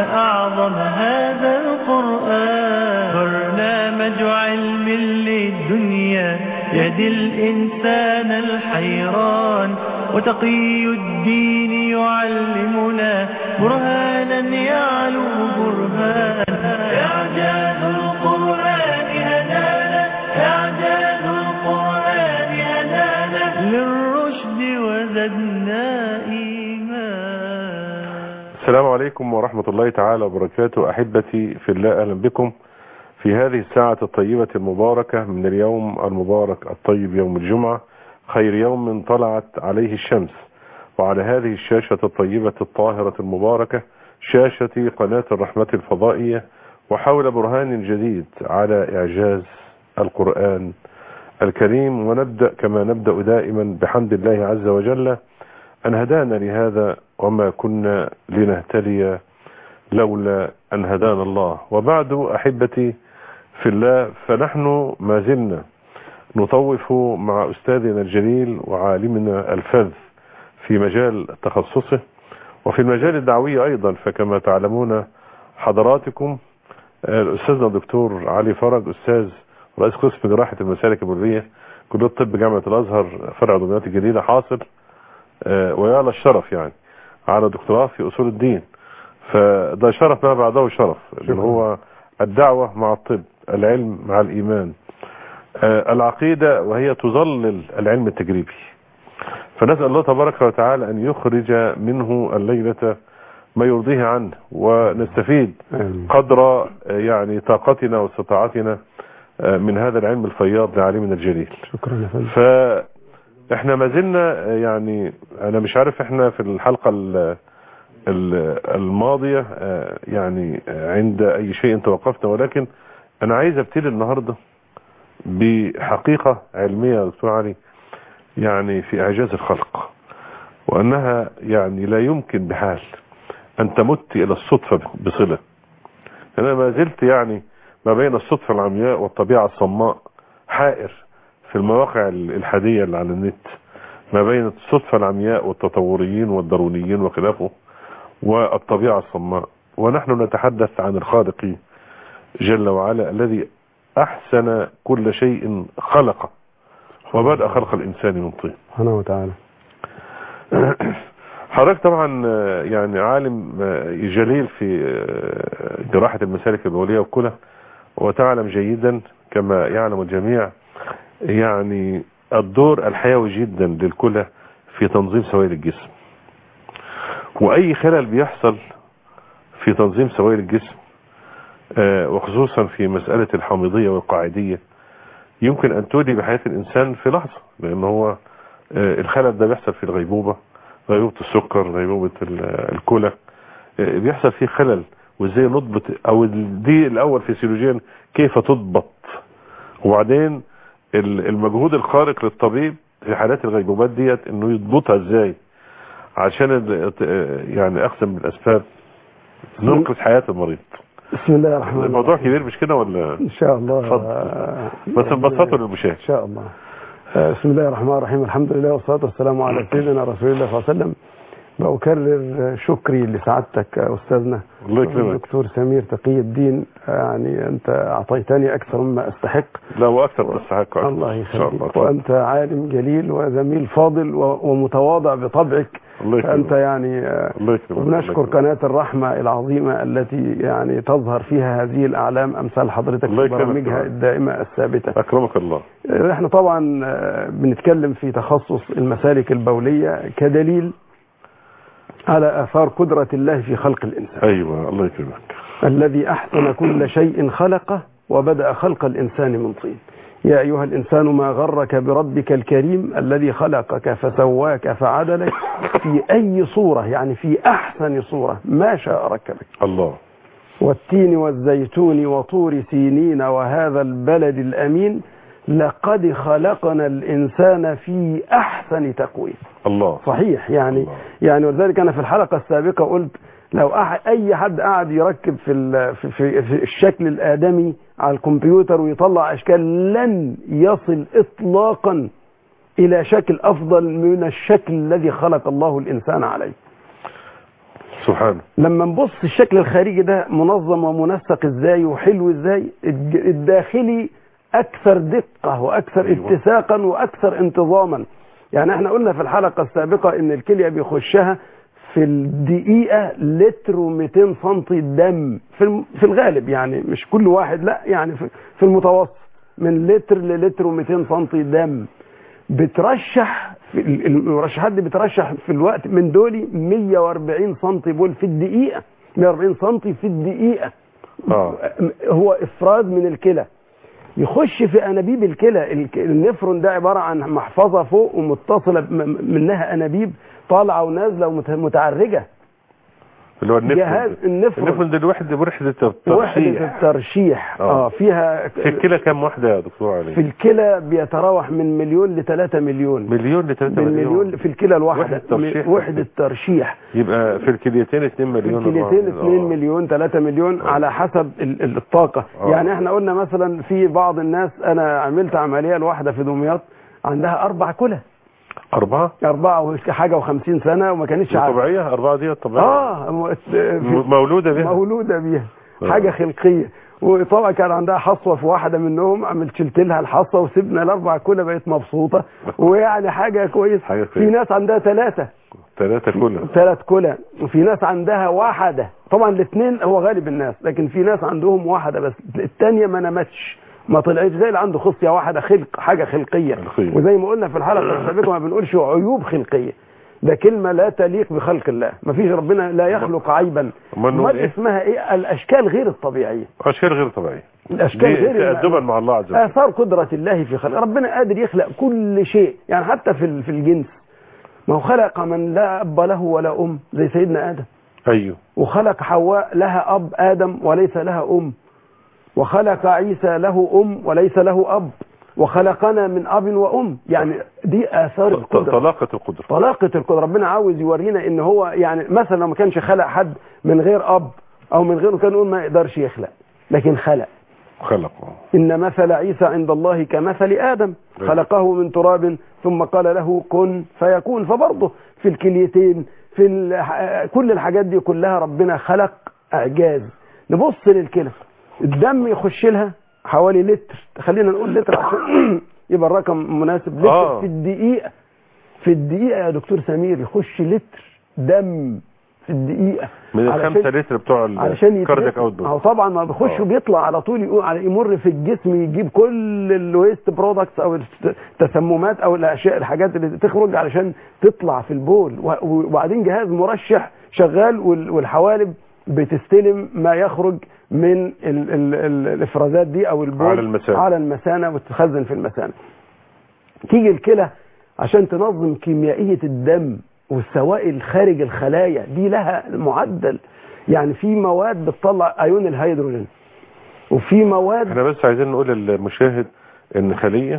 ما أعظم هذا القرآن برنامج علم للدنيا يهدي الإنسان الحيران وتقي الدين يعلمنا برهانا يعلو برهان إعجاز القرآن هدانا إعجاز القرآن هدانا للرشد وزدنا إيمان السلام عليكم ورحمة الله تعالى وبركاته أحبتي في الله أهلا بكم في هذه الساعة الطيبة المباركة من اليوم المبارك الطيب يوم الجمعة خير يوم طلعت عليه الشمس وعلى هذه الشاشة الطيبة الطاهرة المباركة شاشة قناة الرحمة الفضائية وحول برهان جديد على إعجاز القرآن الكريم ونبدأ كما نبدأ دائما بحمد الله عز وجل أن هدانا لهذا وما كنا لنهتدي لولا أن هدانا الله وبعد أحبتي في الله فنحن ما زلنا نطوف مع أستاذنا الجليل وعالمنا الفذ في مجال تخصصه وفي المجال الدعوي أيضا فكما تعلمون حضراتكم الأستاذنا الدكتور علي فرج أستاذ رئيس قسم جراحة المسالك البرية كلية طب جامعة الأزهر فرع دمياط الجديدة حاصل ويا للشرف يعني على دكتوراه في أصول الدين فده شرف ما بعده شرف اللي هو الدعوة مع الطب العلم مع الإيمان العقيدة وهي تظلل العلم التجريبي فنسأل الله تبارك وتعالى أن يخرج منه الليلة ما يرضيه عنه ونستفيد قدر يعني طاقتنا واستطاعتنا من هذا العلم الفياض لعالمنا الجليل شكرا يا فندم فاحنا ما زلنا يعني انا مش عارف احنا في الحلقة الماضية يعني عند اي شيء توقفنا ولكن انا عايز ابتدي النهاردة بحقيقة علمية يا دكتور علي يعني في اعجاز الخلق وانها يعني لا يمكن بحال ان تمت الى الصدفة بصلة انا ما زلت يعني ما بين الصدفة العمياء والطبيعة الصماء حائر في المواقع الحادية اللي على النت ما بين الصدفة العمياء والتطوريين والدرونيين وخلافه والطبيعة الصماء ونحن نتحدث عن الخالق جل وعلا الذي أحسن كل شيء خلقه وبدأ خلق الإنسان من طين سبحانه وتعالى حضرتك طبعا يعني عالم جليل في جراحة المسالك البولية وكلها وتعلم جيدا كما يعلم الجميع يعني الدور الحيوي جدا للكلى في تنظيم سوائل الجسم واي خلل بيحصل في تنظيم سوائل الجسم وخصوصا في مسألة الحامضية والقاعدية يمكن ان تودي بحياة الانسان في لحظة لان هو الخلل ده بيحصل في الغيبوبة غيبوبة السكر غيبوبة الكلى بيحصل فيه خلل وازاي نضبط او دي الاول فيسيولوجيا كيف تضبط وبعدين المجهود الخارق للطبيب في حالات الغيبوبات ديت انه يضبطها ازاي عشان يعني اقسم بالاسباب ننقذ حياة المريض بسم الله الرحمن الرحيم الموضوع كبير مش كده ولا ان شاء الله بس نبسطه للمشاهد ان شاء الله بسم الله الرحمن الرحيم الحمد لله والصلاة والسلام على سيدنا رسول الله صلى الله عليه وسلم بأكرر شكري لسعادتك أستاذنا الله يكرمك الدكتور سمير تقي الدين يعني أنت أعطيتني أكثر مما أستحق لا وأكثر تستحق الله يخليك وأنت عالم جليل وزميل فاضل ومتواضع بطبعك الله يكرمك فأنت يعني الله يكرمك ونشكر قناة الرحمة العظيمة التي يعني تظهر فيها هذه الأعلام أمثال حضرتك الله في يكرمك. برامجها الدائمة الثابتة أكرمك الله احنا طبعا بنتكلم في تخصص المسالك البولية كدليل على آثار قدرة الله في خلق الإنسان أيوة الله يكرمك الذي أحسن كل شيء خلقه وبدأ خلق الإنسان من طين يا أيها الإنسان ما غرك بربك الكريم الذي خلقك فسواك فعدلك في أي صورة يعني في أحسن صورة ما شاء ركبك الله والتين والزيتون وطور سينين وهذا البلد الأمين لقد خلقنا الإنسان في أحسن تقويم الله صحيح يعني الله. يعني ولذلك أنا في الحلقة السابقة قلت لو أح أي حد قاعد يركب في, ال- في, في, في الشكل الآدمي على الكمبيوتر ويطلع أشكال لن يصل إطلاقا إلى شكل أفضل من الشكل الذي خلق الله الإنسان عليه سبحانه لما نبص الشكل الخارجي ده منظم ومنسق ازاي وحلو ازاي الج- الداخلي اكثر دقة واكثر أيوة. اتساقا واكثر انتظاما يعني احنا قلنا في الحلقة السابقة ان الكلية بيخشها في الدقيقة لتر و200 سنتي دم في الم- في الغالب يعني مش كل واحد لا يعني في- في المتوسط من لتر للتر و200 سنتي دم بترشح في ال- المرشحات دي بترشح في الوقت من دولي 140 سنتي بول في الدقيقة 140 سنتي في الدقيقة اه هو افراد من الكلى يخش في انابيب الكلى الك- النفرون ده عباره عن محفظه فوق ومتصله م- منها انابيب طالعه ونازله ومتعرجه اللي هو النفل جهاز النفرون النفل دي الوحده وحده وحده الترشيح الترشيح آه. اه فيها في الكلى كام وحده يا دكتور علي في الكلى بيتراوح من مليون ل 3 مليون مليون ل 3 من مليون مليون في الكلى الواحده وحدة ترشيح. من- وحده ترشيح يبقى في الكليتين 2 مليون الكليتين أربعة 2 آه. مليون 3 مليون آه. على حسب ال- ال- الطاقة آه. يعني احنا قلنا مثلا في بعض الناس انا عملت عملية لواحدة في دمياط عندها أربع كلى أربعة أربعة وحاجة وخمسين سنة وما كانتش عارفة طبيعية أربعة دي طبيعية اه م- في- م- مولودة بها مولودة بيها آه. حاجة خلقية وطبعا كان عندها حصوة في واحدة منهم عملت شلت لها الحصوة وسبنا الأربع كلى بقت مبسوطة ويعني حاجة كويسة حاجة في كويسة. ناس عندها ثلاثة ثلاثة كلها ثلاث كلى وفي ناس عندها واحدة طبعا الاثنين هو غالب الناس لكن في ناس عندهم واحدة بس الثانية ما نمتش ما طلعتش زي اللي عنده خصية واحدة خلق حاجة خلقية خلقية. وزي ما قلنا في الحلقة السابقة ما بنقولش عيوب خلقية ده كلمة لا تليق بخلق الله ما فيش ربنا لا يخلق عيبا أمال نقول امال إيه؟ اسمها ايه الاشكال غير الطبيعية أشكال غير طبيعية الاشكال دي غير تأدبا مع الله عز وجل آثار قدرة الله في خلق ربنا قادر يخلق كل شيء يعني حتى في ال- في الجنس ما هو خلق من لا أب له ولا أم زي سيدنا آدم أيوه وخلق حواء لها أب آدم وليس لها أم وخلق عيسى له أم وليس له أب وخلقنا من أب وأم يعني دي آثار ط- القدرة طلاقة القدرة طلاقة القدرة ربنا عاوز يورينا إن هو يعني مثلا لو ما كانش خلق حد من غير أب أو من غيره كان يقول ما يقدرش يخلق لكن خلق خلقه إن مثل عيسى عند الله كمثل آدم أيوة. خلقه من تراب ثم قال له كن فيكون فبرضه في الكليتين في ال- كل الحاجات دي كلها ربنا خلق إعجاز نبص للكلى الدم يخش لها حوالي لتر خلينا نقول لتر عشان يبقى الرقم مناسب لتر آه. في الدقيقة في الدقيقة يا دكتور سمير يخش لتر دم في الدقيقة من علشان- الخمسة لتر بتوع علشان الكاردياك يتنفس اوت او طبعا ما بيخش آه. وبيطلع على طول يقول على يمر في الجسم يجيب كل الويست برودكتس او التسممات او الاشياء الحاجات اللي تخرج علشان تطلع في البول و- وبعدين جهاز مرشح شغال وال- والحوالب بتستلم ما يخرج من ال ال ال الافرازات دي او البول على المثانة. على المثانه وتتخزن في المثانه تيجي الكلى عشان تنظم كيميائية الدم والسوائل خارج الخلايا دي لها معدل يعني في مواد بتطلع ايون الهيدروجين وفي مواد احنا بس عايزين نقول للمشاهد ان خلية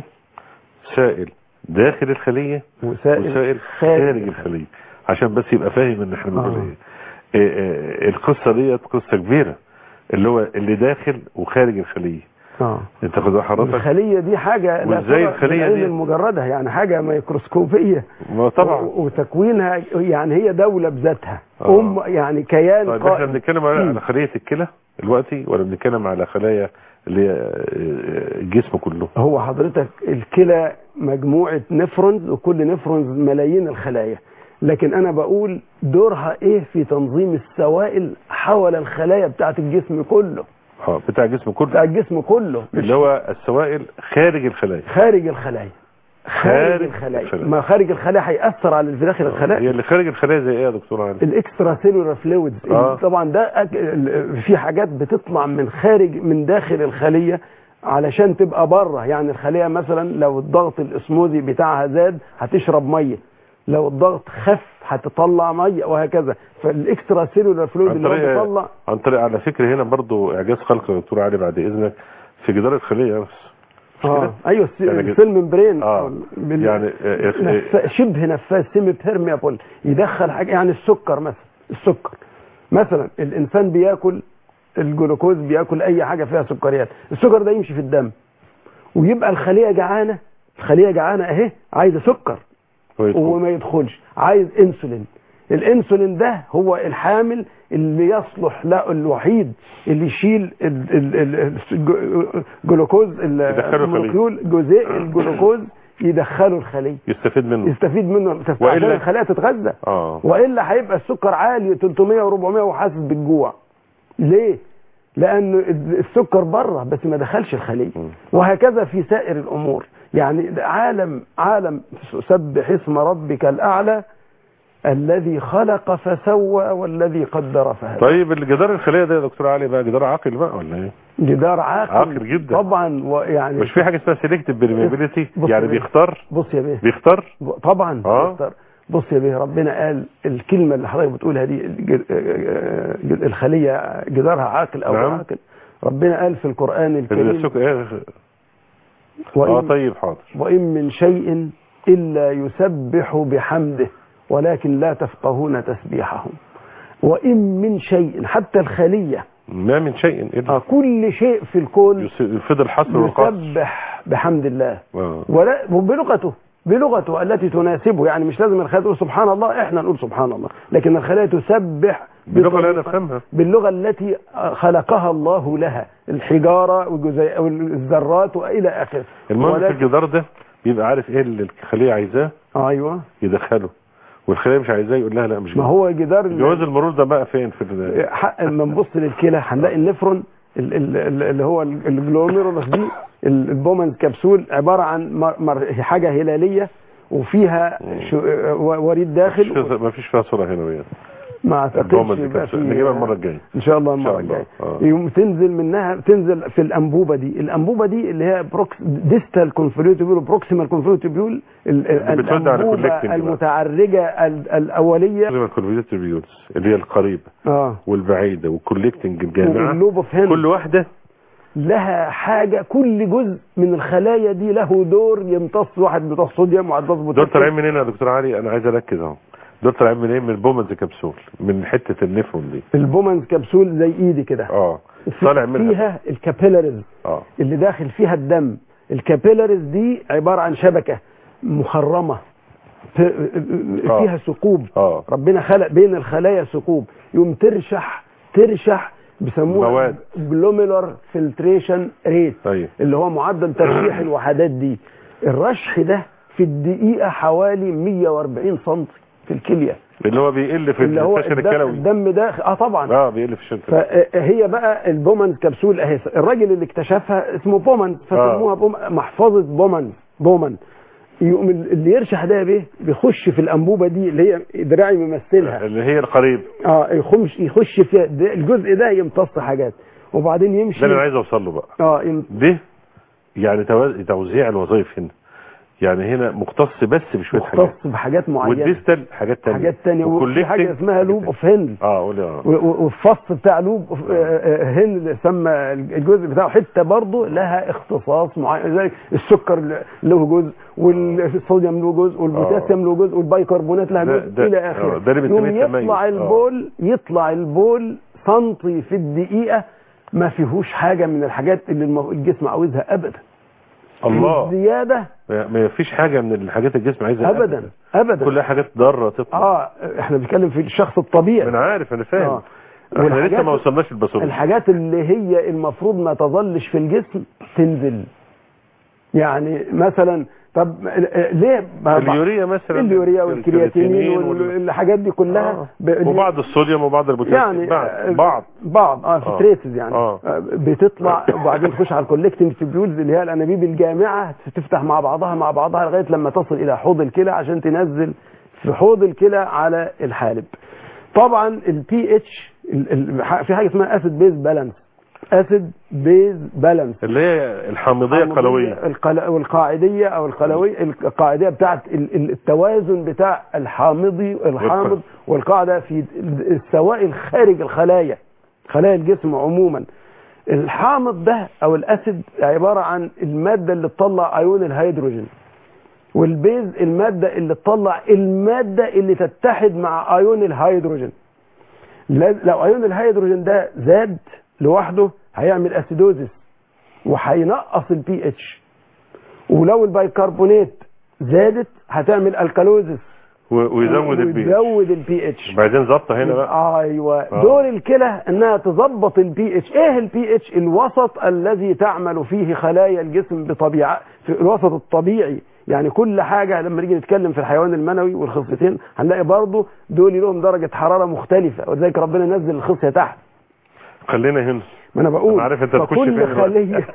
سائل داخل الخلية وسائل وسائل خارج الخلية عشان بس يبقى فاهم ان احنا بنقول آه. ايه إيه، إيه، القصة ديت قصة كبيرة اللي هو اللي داخل وخارج الخلية اه انت خد حضرتك الخلية دي حاجة لا وإزاي ترى الخلية بالعين دي؟ المجردة يعني حاجة ميكروسكوبية ما طبعا و- وتكوينها يعني هي دولة بذاتها آه. أم يعني كيان طيب احنا قائم. بنتكلم على مم. على خلية الكلى دلوقتي ولا بنتكلم على خلايا اللي هي آه، الجسم كله هو حضرتك الكلى مجموعة نفرونز وكل نفرونز ملايين الخلايا لكن انا بقول دورها ايه في تنظيم السوائل حول الخلايا بتاعت الجسم كله اه بتاع الجسم كله بتاع الجسم كله مش اللي هو السوائل خارج الخلايا خارج الخلايا خارج خارج الخلايا الخلايا. ما خارج الخلايا هيأثر على اللي في داخل هي الخلايا اللي خارج الخلايا زي ايه يا دكتور علي الاكسترا سيلولار فلويدز آه. طبعا ده أك... ال- في حاجات بتطلع من خارج من داخل الخليه علشان تبقى بره يعني الخليه مثلا لو الضغط الاسموزي بتاعها زاد هتشرب ميه لو الضغط خف هتطلع ميه وهكذا فالاكسترا سيلولار فلويد عن اللي هو طريق بيطلع عن طريق على فكرة هنا برضو اعجاز خلق يا دكتور علي بعد اذنك في جدار الخلية بس مش اه كده؟ ايوه الس- يعني جد- السيل ممبرين اه بال- يعني آه، آه، نف... شبه نفاذ سيمي بيرميابل يدخل حاجه يعني السكر مثلا السكر مثلا الانسان بياكل الجلوكوز بياكل اي حاجه فيها سكريات السكر ده يمشي في الدم ويبقى الخليه جعانه الخليه جعانه اهي عايزه سكر ويدخل. وما يدخلش عايز انسولين الانسولين ده هو الحامل اللي يصلح له الوحيد اللي يشيل ال- ال- ال- الج- الجلوكوز ال- يدخله الخلية. المولكيول جزيء الجلوكوز يدخله الخليه يستفيد منه يستفيد منه عشان وإلا- الخلايا تتغذى اه والا هيبقى السكر عالي 300 و400 وحاسس بالجوع ليه لان السكر بره بس ما دخلش الخليه مم. وهكذا في سائر الامور يعني عالم عالم سبح اسم ربك الاعلى الذي خلق فسوى والذي قدر فهدى طيب الجدار الخليه ده يا دكتور علي بقى جدار عاقل بقى ولا ايه جدار عاقل عاقل جدا. طبعا ويعني مش في حاجه اسمها سيلكتيف بريمابيليتي بص يعني يا بيه. بيختار بص يا بيه بيختار طبعا آه. يختار. بص يا بيه ربنا قال الكلمة اللي حضرتك بتقولها دي الج- الج- الخلية جدارها عاقل أو نعم. عاقل ربنا قال في القرآن الكريم السك... ايه اه وإن, طيب حاضر وإن من شيء إلا يسبح بحمده ولكن لا تفقهون تسبيحهم وإن من شيء حتى الخلية ما من شيء الا آه، كل شيء في الكون يس- يفيد الحصر والقصر يسبح بحمد الله آه. ولا وبلغته بلغته التي تناسبه يعني مش لازم الخلايا تقول سبحان الله احنا نقول سبحان الله لكن الخلايا تسبح باللغه اللي انا بطريقة- افهمها باللغه التي خلقها الله لها الحجاره والجزيء والذرات والى اخره المهم في ولكن- الجدار ده بيبقى عارف ايه اللي الخليه عايزاه ايوه يدخله والخليه مش عايزاه يقول لها لا مش ما هو جدار ال- جواز المرور ده بقى فين في ال- حق لما نبص للكلى هنلاقي النفرون ال- ال- ال- اللي هو ال- الجلوميرولوس دي ال- البومنز كبسول عباره عن مر- مر- حاجه هلاليه وفيها شو- و- وريد داخل ما فيش فيها صوره هنا ويا ما اعتقدش البومنز يبقى كبسول. في- نجيبها المرة الجاية. ان شاء الله إن شاء المره الله. الجايه آه. يوم تنزل منها تنزل في الانبوبه دي الانبوبه دي اللي هي بروكس ديستال كونفوليوتيبيول بروكسيمال كونفوليوتيبيول اللي بتودي على collecting الانبوبه بقى. المتعرجه ال- الاوليه لازم الكونفيديتيف فيولز اللي هي القريبه اه والبعيده والكوليكتنج الجامعه واللوب اوف هند كل واحده لها حاجه كل جزء من الخلايا دي له دور يمتص واحد بتوع صوديوم وواحد بتوع دول طالعين منين يا دكتور علي انا عايز اركز اهو دول طالعين منين من البومنز كبسول من حته النفرون دي البومنز كبسول زي ايدي كده اه وفي- طالع منها فيها الكابيلاريز اه اللي داخل فيها الدم الكابيلاريز دي عبارة عن شبكة مخرمة ت- فيها ثقوب اه ربنا خلق بين الخلايا ثقوب يقوم ترشح ترشح بيسموها مواد. جلوميلر فلتريشن ريت طيب اللي هو معدل ترشيح الوحدات دي الرشح ده في الدقيقة حوالي 140 سم في الكلية اللي هو بيقل في اللي هو الفشل الدم, الكلوي الدم ده اه طبعا اه بيقل في الشكل فهي بقى البومنز كبسول اهي الراجل اللي اكتشفها اسمه بومنز فسموها بوم محفظه بومنز بومن يقوم اللي يرشح ده بيه بيخش في الانبوبه دي اللي هي دراعي ممثلها اللي هي القريب اه يخش يخش فيها ده الجزء ده يمتص حاجات وبعدين ده يمشي اللي انا عايز اوصل له بقى اه يم... ده يعني تو- توزيع الوظائف هنا يعني هنا مختص بس بشويه حاجات مختص بحاجات معينه والديستال حاجات تانية حاجات تانية وفي والcollecting حاجه اسمها حاجات لوب تانية. اوف هند اه قول اه و- و- والفص بتاع لوب أوف- آه، آه، هند اللي سمى الجزء بتاعه حته برضه لها اختصاص معين زي السكر له جزء والصوديوم له جزء والبوتاسيوم له جزء والبيكربونات لها ده- جزء ده- الى آه، اخره ده اللي بنسميه يوم التميز. يطلع آه. البول يطلع البول سنتي في الدقيقه ما فيهوش حاجه من الحاجات اللي المو- الجسم عاوزها ابدا الله زياده ما ما فيش حاجه من الحاجات الجسم عايزها ابدا ابدا كلها حاجات ضاره تطلع اه احنا بنتكلم في الشخص الطبيعي انا عارف انا فاهم آه. احنا لسه والحاجات- ما وصلناش الباثولوجي الحاجات اللي هي المفروض ما تظلش في الجسم تنزل يعني مثلا طب آه، ليه ما- اليوريا مثلا اليوريا والكرياتينين وال- والحاجات دي كلها آه. ب- وبعض الصوديوم وبعض البوتاسيوم يعني بعض آه، بعض بعض اه آه. في تريسز يعني آه. آه، بتطلع وبعدين تخش على الكولكتنج تيبيولز اللي هي الانابيب الجامعه تفتح مع بعضها مع بعضها لغايه لما تصل الى حوض الكلى عشان تنزل في حوض الكلى على الحالب طبعا البي اتش في حاجه اسمها اسيد بيز بالانس اسيد بيز بالانس اللي هي الحامضيه القلويه القل... والقاعديه او القلويه القاعديه بتاعت ال- ال- التوازن بتاع الحامضي الحامض والقاعده في السوائل خارج الخلايا خلايا الجسم عموما الحامض ده او الاسيد عباره عن الماده اللي تطلع ايون الهيدروجين والبيز الماده اللي تطلع الماده اللي تتحد مع ايون الهيدروجين لا- لو ايون الهيدروجين ده زاد لوحده هيعمل اسيدوزيس وهينقص البي اتش ولو البيكربونات زادت هتعمل الكالوزيس و- ويزود البي ويزود البي اتش بعدين ظبطه هنا بقى ايوه آه. دور الكلى انها تظبط البي اتش ايه البي اتش الوسط الذي تعمل فيه خلايا الجسم بطبيعه في الوسط الطبيعي يعني كل حاجه لما نيجي نتكلم في الحيوان المنوي والخصيتين هنلاقي برضه دول لهم درجه حراره مختلفه ولذلك ربنا نزل الخصيه تحت خلينا هنا ما انا بقول أنا عارف أنت تخش فين فكل دلوقتي. خليه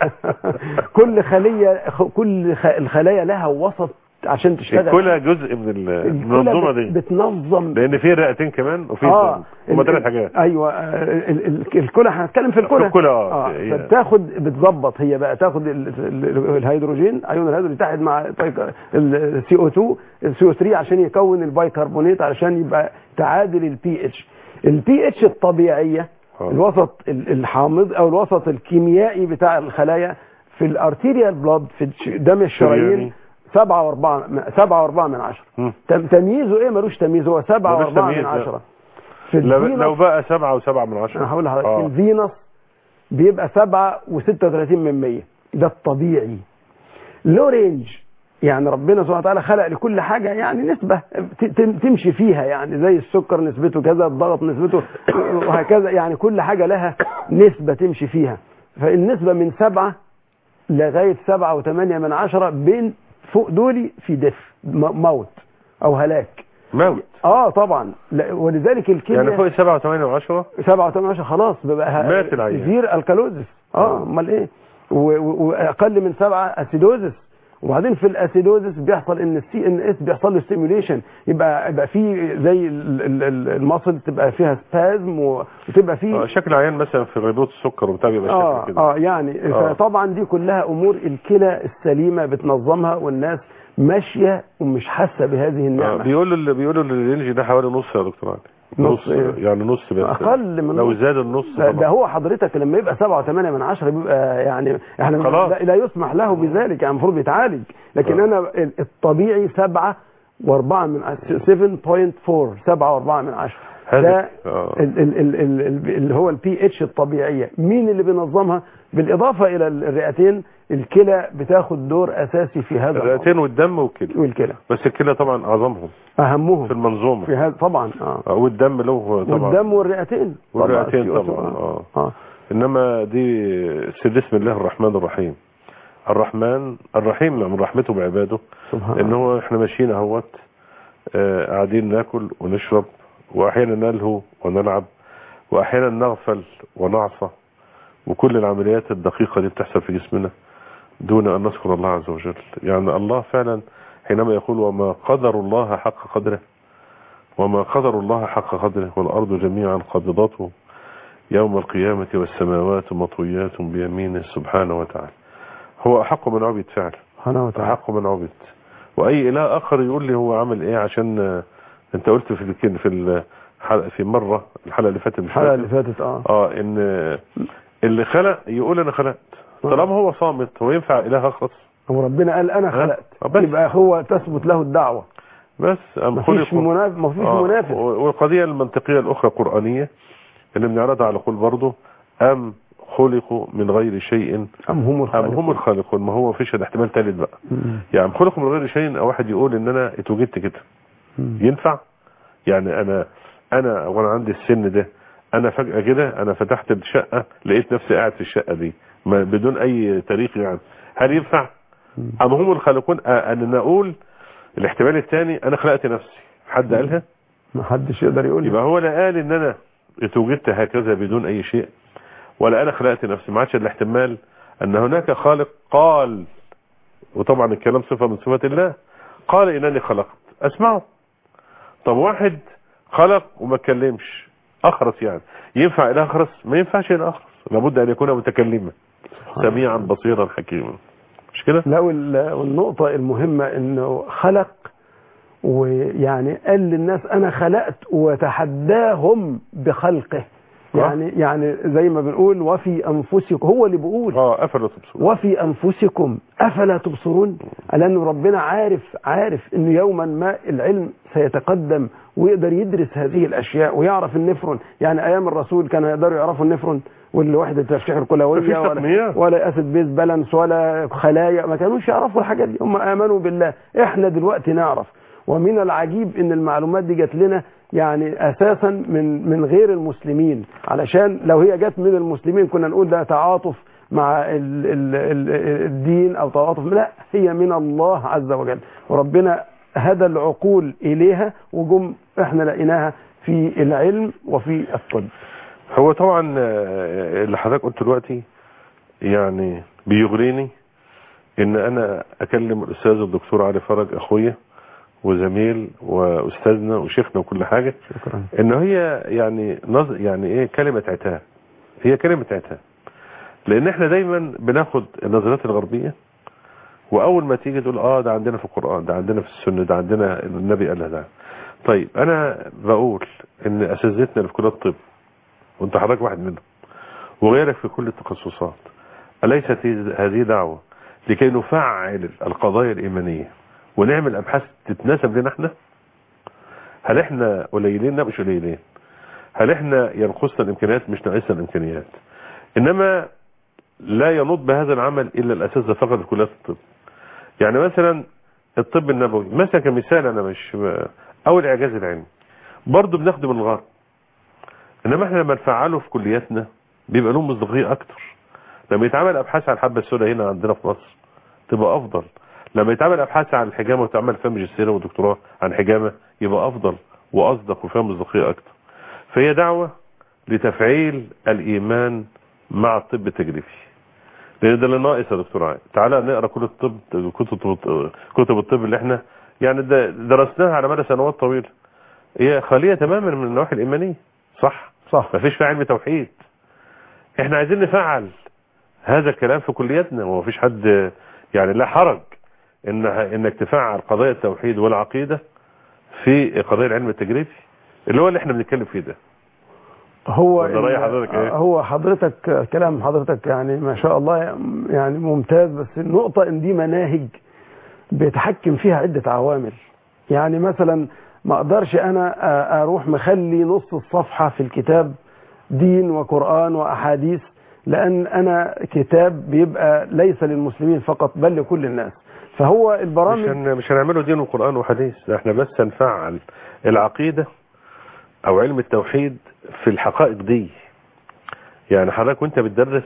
كل خليه كل خ- الخلايا لها وسط عشان تشتغل كلها جزء من ال- المنظومه الكلى دي بت- بتنظم لان في رئتين كمان وفي اه اه هم ال- ثلاث حاجات ايوه آه، ال- ال- الكلى هنتكلم في الكلى في الكلى، آه. اه هي- فبتاخد بتظبط هي بقى تاخد ال- ال- الهيدروجين ايون الهيدروجين يتحد مع السي او 2 السي او 3 عشان يكون البيكربونات علشان يبقى تعادل البي اتش البي اتش الطبيعيه آه. الوسط ال- الحامض او الوسط الكيميائي بتاع الخلايا في الارتيريال بلاد في الش- دم الشرايين شرياني. سبعة واربعة سبعة واربعة من عشرة مم. تم- تمييزه ايه ملوش تمييز هو سبعة ملوش واربعة تمييز، من لا. عشرة في لو, الفينوس لو بقى سبعة وسبعة من عشرة انا هقول لحضرتك آه. الفينوس بيبقى سبعة وستة وثلاثين من مية ده الطبيعي لو رينج يعني ربنا سبحانه وتعالى خلق لكل حاجة يعني نسبة ت- تم- تمشي فيها يعني زي السكر نسبته كذا الضغط نسبته وهكذا يعني كل حاجة لها نسبة تمشي فيها فالنسبة من سبعة لغاية سبعة وثمانية من عشرة بين فوق دولي في دف م- موت أو هلاك موت اه طبعا لا- ولذلك الكلية يعني فوق سبعة وثمانية وعشرة سبعة وثمانية عشر خلاص بقى مات العيان. سيفير الكالوزس اه امال ايه و- و- واقل من سبعة اسيدوزس وبعدين في الاسيدوزس بيحصل ان السي ان اس بيحصل له ستيميوليشن يبقى يبقى في زي ال- ال- ال- المصل تبقى فيها سبازم وتبقى آه، في شكل عيان مثلا في ريبوت السكر وبتاع بيبقى اه شكل كده اه يعني آه. فطبعا دي كلها امور الكلى السليمه بتنظمها والناس ماشيه ومش حاسه بهذه آه، النعمه بيقولوا اللي بيقولوا اللي الرينج ده حوالي نص يا دكتور علي نص إيه؟ يعني نص بس أقل من لو نص. زاد النص ده, ده طبعا هو حضرتك لما يبقى 7 و8 من عشرة بيبقى يعني احنا خلاص. لا, لا يسمح له بذلك يعني المفروض يتعالج لكن آه. انا ال- الطبيعي 7 و4 من 7.4 7 و4 من عشرة هذا- ده آه. ال- ال- ال- ال- ال- اللي هو البي اتش الطبيعيه مين اللي بينظمها بالاضافه الى الرئتين الكلى بتاخد دور اساسي في هذا الرئتين والدم والكلى الموضوع. والكلى بس الكلى طبعا اعظمهم اهمهم في المنظومه في هذا طبعا اه آه، والدم له طبعا والدم والرئتين والرئتين طبعا طبعا اه اه انما دي سيد بسم الله الرحمن الرحيم الرحمن الرحيم من رحمته بعباده سبحان ان الله هو احنا ماشيين اهوت آه، قاعدين ناكل ونشرب واحيانا نلهو ونلعب واحيانا نغفل ونعصى وكل العمليات الدقيقة دي بتحصل في جسمنا دون ان نذكر الله عز وجل يعني الله فعلا حينما يقول وما قدر الله حق قدره وما قدر الله حق قدره والارض جميعا قبضته يوم القيامة والسماوات مطويات بيمينه سبحانه وتعالى هو أحق من عبد فعلا سبحانه وتعالى أحق من عبد وأي إله آخر يقول لي هو عمل إيه عشان آه، أنت قلت في الكن- في الحلقة في مرة الحلقة اللي فاتت مش الحلقه فاكر. اللي فاتت اه اه ان آه، اللي خلق يقول انا خلقت طالما هو صامت هو ينفع اله اخرس هو ربنا قال انا ها؟ خلقت آه، بس. يبقى هو تثبت له الدعوه بس ام مفيش خلقوا منافس مفيش آه، منافس و- والقضية المنطقية الأخرى قرآنية اللي بنعرضها على قول برضه أم خلقوا من غير شيء ام هم أم الخالقون هم الخالقون ما هو فيش احتمال ثالث بقى مم. يعني أم خلقوا من غير شيء أو واحد يقول إن أنا اتوجدت كده مم. ينفع يعني أنا أنا وأنا عندي السن ده أنا فجأة كده أنا فتحت الشقة لقيت نفسي قاعد في الشقة دي ما بدون أي تاريخ يعني هل ينفع مم. أم هم الخالقون أ- أن نقول الاحتمال الثاني أنا خلقت نفسي حد قالها ما حدش يقدر يقول يبقى هو لا قال ان انا اتوجدت هكذا بدون اي شيء ولا انا خلقت نفسي ما عادش الاحتمال ان هناك خالق قال وطبعا الكلام صفة من صفات الله قال انني خلقت اسمعه طب واحد خلق وما اتكلمش اخرس يعني ينفع اله اخرس ما ينفعش اله اخرس لابد ان يكون متكلما سميعا بصيرا حكيما مش كده لا وال- والنقطة المهمة انه خلق ويعني قال للناس انا خلقت وتحداهم بخلقه يعني يعني زي ما بنقول وفي انفسكم هو اللي بيقول اه افلا تبصرون وفي انفسكم افلا تبصرون لان ربنا عارف عارف انه يوما ما العلم سيتقدم ويقدر يدرس هذه الاشياء ويعرف النفرون يعني ايام الرسول كانوا يقدروا يعرفوا النفرون والوحده الترشيح الكلويه مفيش ولا تقنيات. ولا اسيد بيز بالانس ولا خلايا ما كانوش يعرفوا الحاجات دي هم امنوا بالله احنا دلوقتي نعرف ومن العجيب ان المعلومات دي جات لنا يعني اساسا من من غير المسلمين علشان لو هي جت من المسلمين كنا نقول ده تعاطف مع ال ال ال الدين او تعاطف لا هي من الله عز وجل وربنا هدى العقول اليها وجم احنا لقيناها في العلم وفي الطب هو طبعا آه، اللي حضرتك قلته دلوقتي يعني بيغريني ان انا اكلم الاستاذ الدكتور علي فرج اخويا وزميل واستاذنا وشيخنا وكل حاجه شكرا ان هي يعني نظ... يعني ايه كلمه عتاب هي كلمه عتاب لان احنا دايما بناخد النظريات الغربيه واول ما تيجي تقول اه ده عندنا في القران ده عندنا في السنه ده عندنا النبي قالها ده طيب انا بقول ان اساتذتنا اللي في كليه الطب وانت حضرتك واحد منهم وغيرك في كل التخصصات اليست هذه دعوه لكي نفعل القضايا الايمانيه ونعمل ابحاث تتناسب لنا احنا هل احنا قليلين لا مش قليلين هل احنا ينقصنا الامكانيات مش ناقصنا الامكانيات انما لا ينوض بهذا العمل الا الاساتذه فقط في كليات الطب يعني مثلا الطب النبوي مثلا كمثال انا مش او الاعجاز العلمي برضه بناخده من الغرب انما احنا لما نفعله في كلياتنا بيبقى له مصداقيه اكتر لما يتعمل ابحاث عن الحبه السوداء هنا عندنا في مصر تبقى افضل لما يتعمل ابحاث عن الحجامه وتعمل فيها ماجستير ودكتوراه عن حجامه يبقى افضل واصدق وفيها مصداقيه اكتر فهي دعوه لتفعيل الايمان مع الطب التجريبي لان ده اللي ناقص يا دكتور عادل تعالى نقرا كل الطب كتب كتب الطب اللي احنا يعني ده درسناها على مدى سنوات طويله هي خاليه تماما من النواحي الايمانيه صح صح ما فيش فيها علم توحيد احنا عايزين نفعل هذا الكلام في كلياتنا وما فيش حد يعني لا حرج ان انك تفعل قضايا التوحيد والعقيده في قضايا العلم التجريبي اللي هو اللي احنا بنتكلم فيه ده هو ولا رأي ال- حضرتك إيه؟ هو حضرتك كلام حضرتك يعني ما شاء الله يعني ممتاز بس النقطة ان دي مناهج بيتحكم فيها عدة عوامل يعني مثلا ما اقدرش انا أ- اروح مخلي نص الصفحة في الكتاب دين وقرآن واحاديث لان انا كتاب بيبقى ليس للمسلمين فقط بل لكل الناس فهو مش البرامج هن مش هنعمله دين وقران وحديث ده احنا بس هنفعل العقيده او علم التوحيد في الحقائق دي يعني حضرتك وانت بتدرس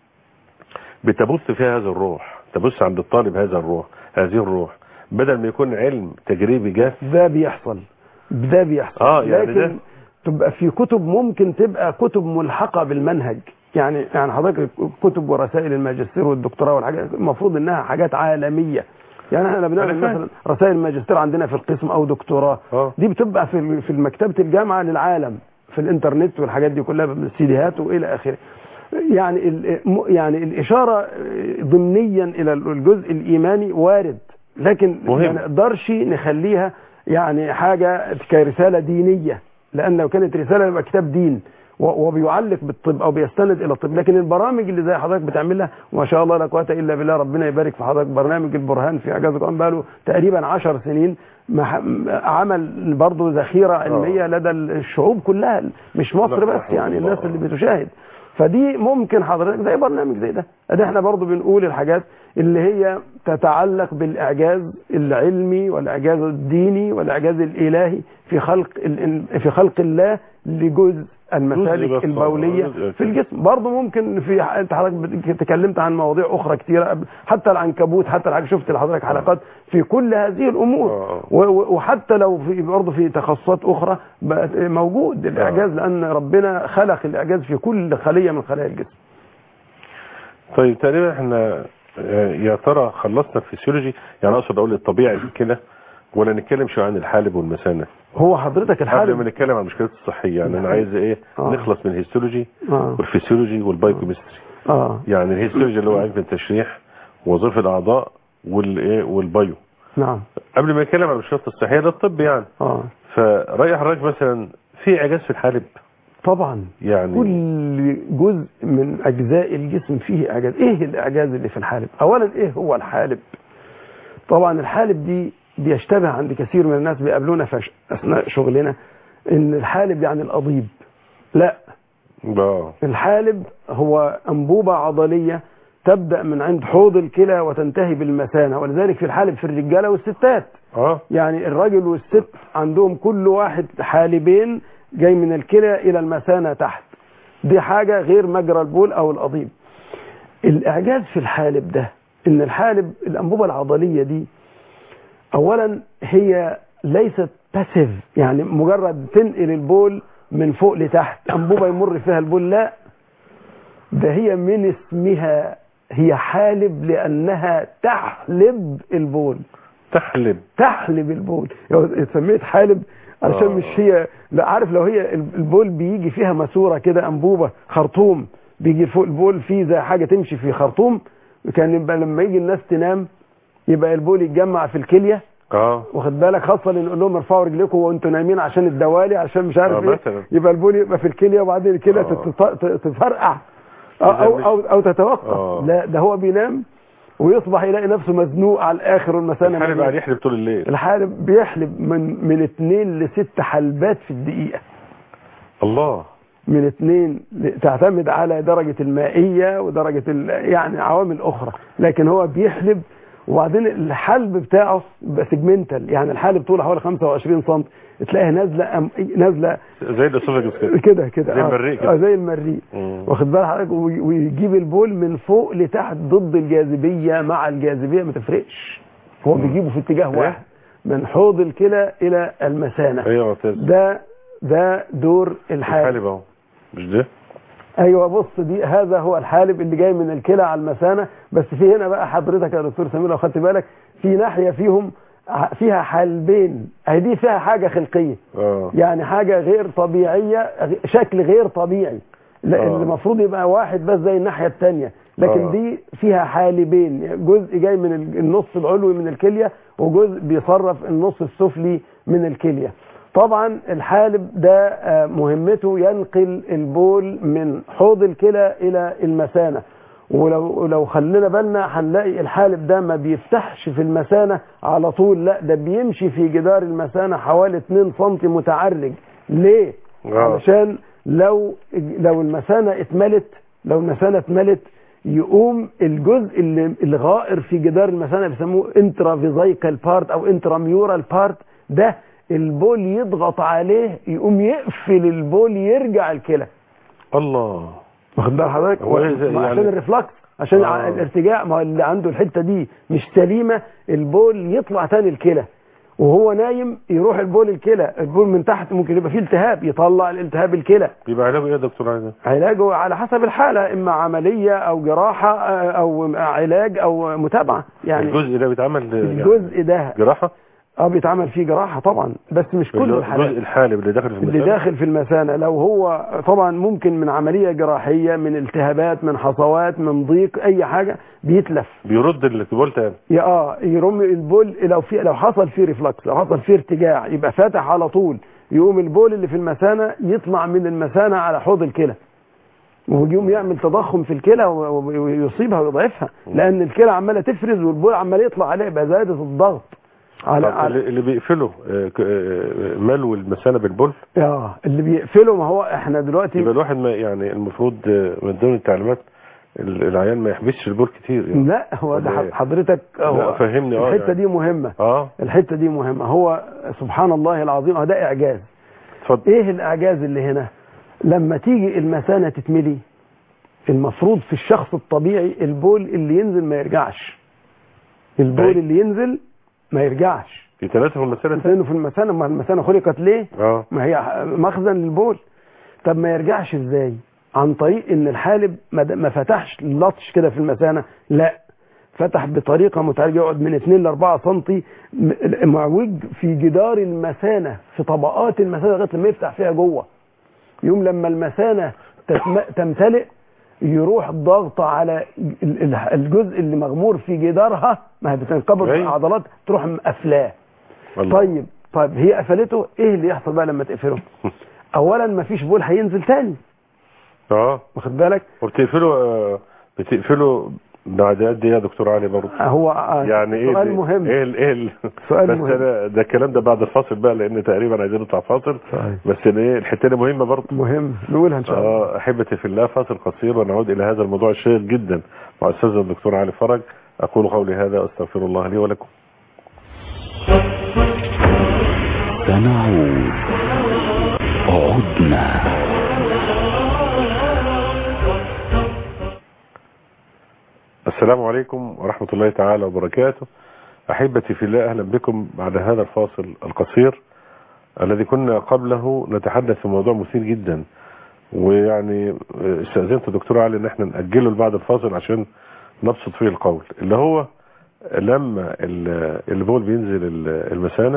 بتبث فيها هذه الروح تبث عند الطالب هذا الروح هذه الروح بدل ما يكون علم تجريبي جاف ده بيحصل ده بيحصل آه، يعني لكن ده- تبقى في كتب ممكن تبقى كتب ملحقة بالمنهج يعني يعني حضرتك كتب ورسائل الماجستير والدكتوراه والحاجات المفروض انها حاجات عالمية يعني احنا بنعمل أنا فاهم. مثلا رسائل الماجستير عندنا في القسم او دكتوراه اه دي بتبقى في في مكتبة الجامعة للعالم في الانترنت والحاجات دي كلها بالسيديهات والى اخره يعني ال- م- يعني الاشاره ضمنيا الى الجزء الايماني وارد لكن مهم. ما نقدرش نخليها يعني حاجه كرساله دينيه لان لو كانت رساله يبقى كتاب دين و- وبيعلق بالطب او بيستند الى الطب لكن البرامج اللي زي حضرتك بتعملها ما شاء الله لا قوه الا بالله ربنا يبارك في حضرتك برنامج البرهان في اعجاز القران بقاله تقريبا 10 سنين مح- عمل برضه ذخيره علميه لدى الشعوب كلها مش مصر لا، بس رحمة يعني الله. الناس اللي بتشاهد فدي ممكن حضرتك زي برنامج زي ده ادي احنا برضو بنقول الحاجات اللي هي تتعلق بالاعجاز العلمي والاعجاز الديني والاعجاز الالهي في خلق الإن- في خلق الله لجزء جزء المسالك بس، البوليه آه، جزء في الجسم برضو ممكن في انت حضرتك بت- تكلمت عن مواضيع اخرى كتيره قبل حتى العنكبوت حتى الحاجة شفت لحضرتك حلقات في كل هذه الامور آه. و- و- وحتى لو في برضه في تخصصات اخرى بقت موجود الاعجاز لان ربنا خلق الاعجاز في كل خليه من خلايا الجسم طيب تقريبا احنا آه، يا ترى خلصنا الفسيولوجي يعني اقصد اقول الطبيعي دي كده ولا نتكلم شويه عن الحالب والمثانه هو حضرتك قبل الحالب ما نتكلم عن المشكلات الصحيه يعني انا عايز ايه آه. نخلص من الهيستولوجي اه والفسيولوجي والبايوكيمستري اه يعني الهيستولوجي اللي هو علم التشريح ووظائف الاعضاء والايه والبايو نعم قبل ما نتكلم عن المشكلات الصحيه ده الطب يعني اه فراي حضرتك مثلا في اعجاز في الحالب طبعا يعني كل جزء من اجزاء الجسم فيه اعجاز ايه الاعجاز اللي في الحالب اولا ايه هو الحالب طبعا الحالب دي بيشتبه عند كثير من الناس بيقابلونا في ش- اثناء شغلنا ان الحالب يعني القضيب لا اه الحالب هو أنبوبة عضلية تبدا من عند حوض الكلى وتنتهي بالمثانه ولذلك في الحالب في الرجاله والستات اه يعني الرجل والست عندهم كل واحد حالبين جاي من الكلى الى المثانه تحت دي حاجه غير مجرى البول او القضيب الاعجاز في الحالب ده ان الحالب الانبوبه العضليه دي اولا هي ليست باسيف يعني مجرد تنقل البول من فوق لتحت انبوبه يمر فيها البول لا ده هي من اسمها هي حالب لانها تحلب البول تحلب تحلب البول يعني سميت حالب علشان آه. مش هي لا عارف لو هي البول بيجي فيها ماسوره كده انبوبه خرطوم بيجي فوق البول فيه زي حاجه تمشي في خرطوم كان يبقى لما يجي الناس تنام يبقى البول يتجمع في الكليه اه واخد بالك خاصه ان نقول لهم ارفعوا رجليكم وانتوا نايمين عشان الدوالي عشان مش آه، عارف ايه مثلا. يبقى البول يبقى في الكليه وبعدين الكليه آه. تت- ت- تفرقع او إذا او مش- او, أو تتوقف آه. لا ده هو بينام ويصبح يلاقي نفسه مزنوق على الاخر والمثانه الحالب مليانة. قاعد يحلب طول الليل الحالب بيحلب من من اثنين لست حلبات في الدقيقة الله من اثنين ل- تعتمد على درجة المائية ودرجة ال... يعني عوامل أخرى لكن هو بيحلب وبعدين الحلب بتاعه بيبقى سيجمنتال يعني الحالب طوله حوالي 25 سم تلاقيها نازلة أم... نازلة زي الاسوفاجس كده كده كده زي آه. المريء كده. آه زي المريء مم. واخد بال حضرتك وي- ويجيب البول من فوق لتحت ضد الجاذبية مع الجاذبية ما تفرقش هو بيجيبه في اتجاه إيه؟ واحد من حوض الكلى إلى المثانة ايوه معتز ده ده دور الحالب الحالب اهو مش ده ايوه بص دي هذا هو الحالب اللي جاي من الكلى على المثانه بس في هنا بقى حضرتك يا دكتور سمير لو خدت بالك في ناحيه فيهم ع- فيها حالبين اهي دي فيها حاجه خلقيه اه يعني حاجه غير طبيعيه غ- شكل غير طبيعي لا آه. اللي المفروض يبقى واحد بس زي الناحيه الثانيه لكن آه. دي فيها حالبين جزء جاي من ال- النص العلوي من الكليه وجزء بيصرف النص السفلي من الكليه طبعا الحالب ده آه، مهمته ينقل البول من حوض الكلى الى المثانه ولو لو خلينا بالنا هنلاقي الحالب ده ما بيفتحش في المثانه على طول لا ده بيمشي في جدار المثانه حوالي 2 سم متعرج ليه آه. علشان لو لو المثانه اتملت لو المثانه اتملت يقوم الجزء اللي الغائر في جدار المثانه بيسموه انترافيزايكال بارت او انتراميورال بارت ده البول يضغط عليه يقوم يقفل البول يرجع الكلى الله واخد بال حضرتك هو إيه زي- ما يعني- عشان الريفلكس عشان آه. الارتجاع ما هو اللي عنده الحته دي مش سليمه البول يطلع تاني الكلى وهو نايم يروح البول الكلى البول من تحت ممكن يبقى فيه التهاب يطلع الالتهاب الكلى يبقى علاجه ايه يا دكتور عايز علاجه على حسب الحاله اما عمليه او جراحه آه، او علاج او متابعه يعني الجزء ده بيتعمل الجزء ده جراحه اه بيتعمل فيه جراحه طبعا بس مش كل اللي هو الحالات الجزء الحالب اللي داخل في اللي المثانه داخل في المثانة لو هو طبعا ممكن من عملية جراحية من التهابات من حصوات من ضيق أي حاجة بيتلف بيرد البول تاني يا اه يرم البول لو في لو حصل فيه ريفلكس لو حصل فيه ارتجاع يبقى فاتح على طول يقوم البول اللي في المثانة يطلع من المثانة على حوض الكلى ويقوم يعمل تضخم في الكلى و- و- ويصيبها ويضعفها لأن الكلى عمالة تفرز والبول عمال يطلع عليه يبقى زادت الضغط على, طب على اللي اللي بيقفله آه، ك- آه، ملو المثانه بالبول اه اللي بيقفله ما هو احنا دلوقتي يبقى الواحد ما يعني المفروض آه، من ضمن التعليمات ال- العيان ما يحبسش البول كتير يعني لا هو ده ولا إيه؟ حضرتك لا، هو فهمني اه الحته يعني. دي مهمه اه الحته دي مهمه هو سبحان الله العظيم هو ده اعجاز اتفضل ايه الاعجاز اللي هنا لما تيجي المثانه تتملي المفروض في الشخص الطبيعي البول اللي ينزل ما يرجعش البول أي. اللي ينزل ما يرجعش في ثلاثه في المثانه لانه في المثانه ما المثانه خلقت ليه اه ما هي مخزن للبول طب ما يرجعش ازاي عن طريق ان الحالب ما د- ما فتحش لطش كده في المثانه لا فتح بطريقه متعرجه يقعد من 2 ل 4 سم معوج في جدار المثانه في طبقات المثانه لغايه لما يفتح فيها جوه يوم لما المثانه تتم- تمتلئ يروح ضغط على ال- ال- الجزء اللي مغمور في جدارها ما هي بتنقبض أيوة. العضلات تروح مقفلاه الله. طيب طيب هي قفلته ايه اللي يحصل بقى لما تقفله اولا مفيش بول هينزل تاني اه واخد بالك وبتقفله آه، بتقفله بعد قد ايه يا دكتور علي برضه هو آه، يعني ايه سؤال دي- مهم ايه ال- ايه ال- سؤال بس مهم. انا ده الكلام ده بعد الفاصل بقى لان تقريبا عايزين نطلع فاصل صحيح. بس ايه الحته دي مهمه برضه مهم نقولها ان شاء الله اه احبتي في الله فاصل قصير ونعود الى هذا الموضوع الشيق جدا مع استاذنا الدكتور علي فرج اقول قولي هذا استغفر الله لي ولكم سنعود عدنا السلام عليكم ورحمة الله تعالى وبركاته أحبتي في الله أهلا بكم بعد هذا الفاصل القصير الذي كنا قبله نتحدث في موضوع مثير جدا ويعني استأذنت الدكتور علي ان احنا نأجله لبعد الفاصل عشان نبسط فيه القول اللي هو لما ال- البول بينزل ال- المثانة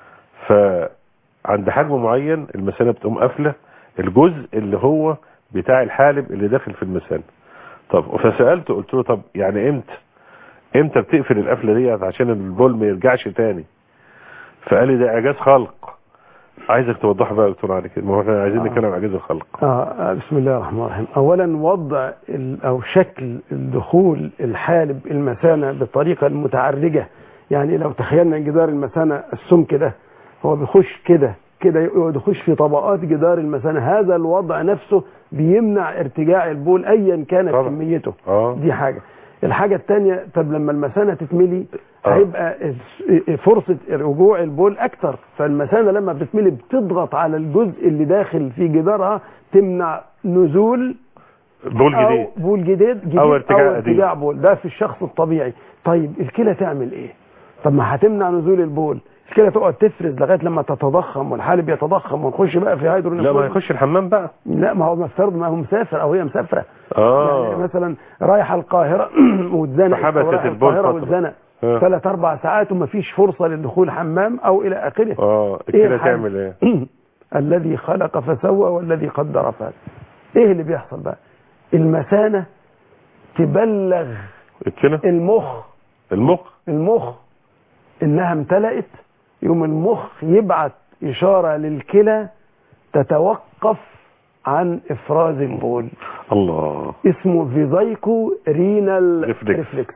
فعند حجم معين المثانة بتقوم قافلة الجزء اللي هو بتاع الحالب اللي داخل في المثانة طب فسألته قلت له طب يعني امتى امتى بتقفل القفلة ديت عشان البول ما يرجعش تاني فقال لي ده اعجاز خلق عايزك توضح بقى يا دكتور علي كده ما هو احنا عايزين آه. نتكلم عن اعجاز الخلق آه بسم الله الرحمن الرحيم اولا وضع ال- او شكل الدخول الحالب المثانه بالطريقه المتعرجه يعني لو تخيلنا جدار المثانه السمك ده هو بيخش كده كده يقعد يخش في طبقات جدار المثانه هذا الوضع نفسه بيمنع ارتجاع البول ايا كانت طبعا. كميته اه دي حاجه الحاجه الثانيه طب لما المثانه تتملي آه. هيبقى الس- فرصه رجوع البول اكتر فالمثانه لما بتتملي بتضغط على الجزء اللي داخل في جدارها تمنع نزول بول أو جديد بول جديد, جديد أو ارتجاع أو ارتجاع قديم. بول ده في الشخص الطبيعي طيب الكلى تعمل ايه طب ما هتمنع نزول البول الكلى تقعد تفرز لغايه لما تتضخم والحالب يتضخم ونخش بقى في هيدرو لا ما يخش الحمام بقى لا ما هو مفترض ما هو مسافر او هي مسافره يعني اه مثلا رايحه القاهره واتزنقت فحبست أو رايح البول القاهره فترة. واتزنق آه. ثلاث اربع ساعات ومفيش فرصه للدخول حمام او الى اخره اه إيه الكلى الحل؟ تعمل ايه الذي خلق فسوى والذي قدر فهدى ايه اللي بيحصل بقى المثانه تبلغ الكلى المخ المخ المخ انها امتلأت يوم المخ يبعت اشاره للكلى تتوقف عن افراز البول الله اسمه فيزايكو رينال ريفلكس. ريفلكس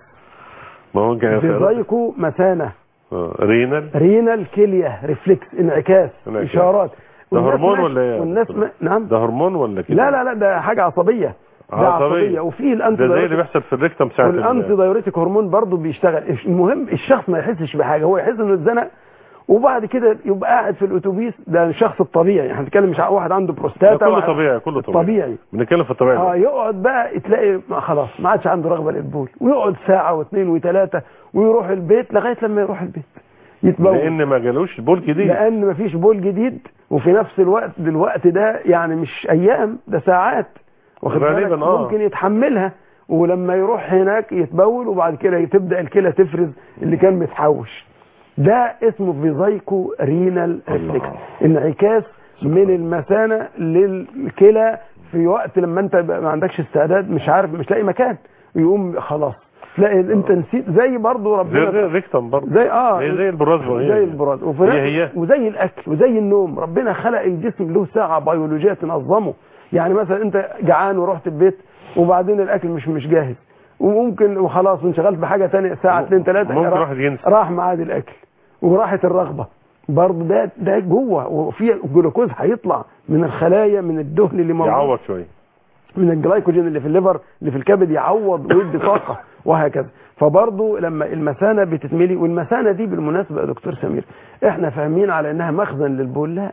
ما هو كان فيزايكو مثانه آه، رينال رينال كليه ريفلكس انعكاس انعكاس. اشارات ده والناس هرمون ماشية- ولا ايه يا والناس دكتور؟ ما... نعم ده هرمون ولا كده لا لا لا ده حاجه عصبيه ده عصبية. عصبيه وفي الانتي ده زي اللي دايوريتك بيحصل في الريكتم ساعه والانتي ال- دايوريتك هرمون برضه بيشتغل المهم الشخص ما يحسش بحاجه هو يحس انه اتزنق وبعد كده يبقى قاعد في الاتوبيس ده الشخص الطبيعي احنا بنتكلم مش على واحد عنده ده بروستاتا كله واحد- طبيعي كله طبيعي طبيعي بنتكلم في الطبيعي اه ده. يقعد بقى تلاقي ما خلاص ما عادش عنده رغبه للبول ويقعد ساعه واثنين وثلاثه ويروح البيت لغايه لما يروح البيت يتبول لان ما جالوش بول جديد لان مفيش بول جديد وفي نفس الوقت دلوقتي ده يعني مش ايام ده ساعات واخد غالباً بالك آه. ممكن يتحملها ولما يروح هناك يتبول وبعد كده تبدا الكلى تفرز اللي كان متحوش ده اسمه فيزايكو رينال ريفلكس انعكاس من المثانه للكلى في وقت لما انت بقى ما عندكش استعداد مش عارف مش لاقي مكان يقوم خلاص تلاقي انت نسيت زي برضه زي ربنا زي الريكتم برضه زي اه هي زي البراز برضه. زي البراز وفي هي نفس- هي وزي الاكل وزي النوم ربنا خلق الجسم له ساعه بيولوجيه تنظمه يعني مثلا انت جعان ورحت البيت وبعدين الاكل مش مش جاهز وممكن وخلاص وانشغلت بحاجه تانية ساعه اثنين ثلاثه ممكن راح, واحد ينسى راح ميعاد الاكل وراحت الرغبه برضه ده ده جوه وفي الجلوكوز هيطلع من الخلايا من الدهن اللي موجود يعوض شويه من الجلايكوجين اللي في الليفر اللي في الكبد يعوض ويدي طاقه وهكذا فبرضه لما المثانه بتتملي والمثانه دي بالمناسبه يا دكتور سمير احنا فاهمين على انها مخزن للبول لا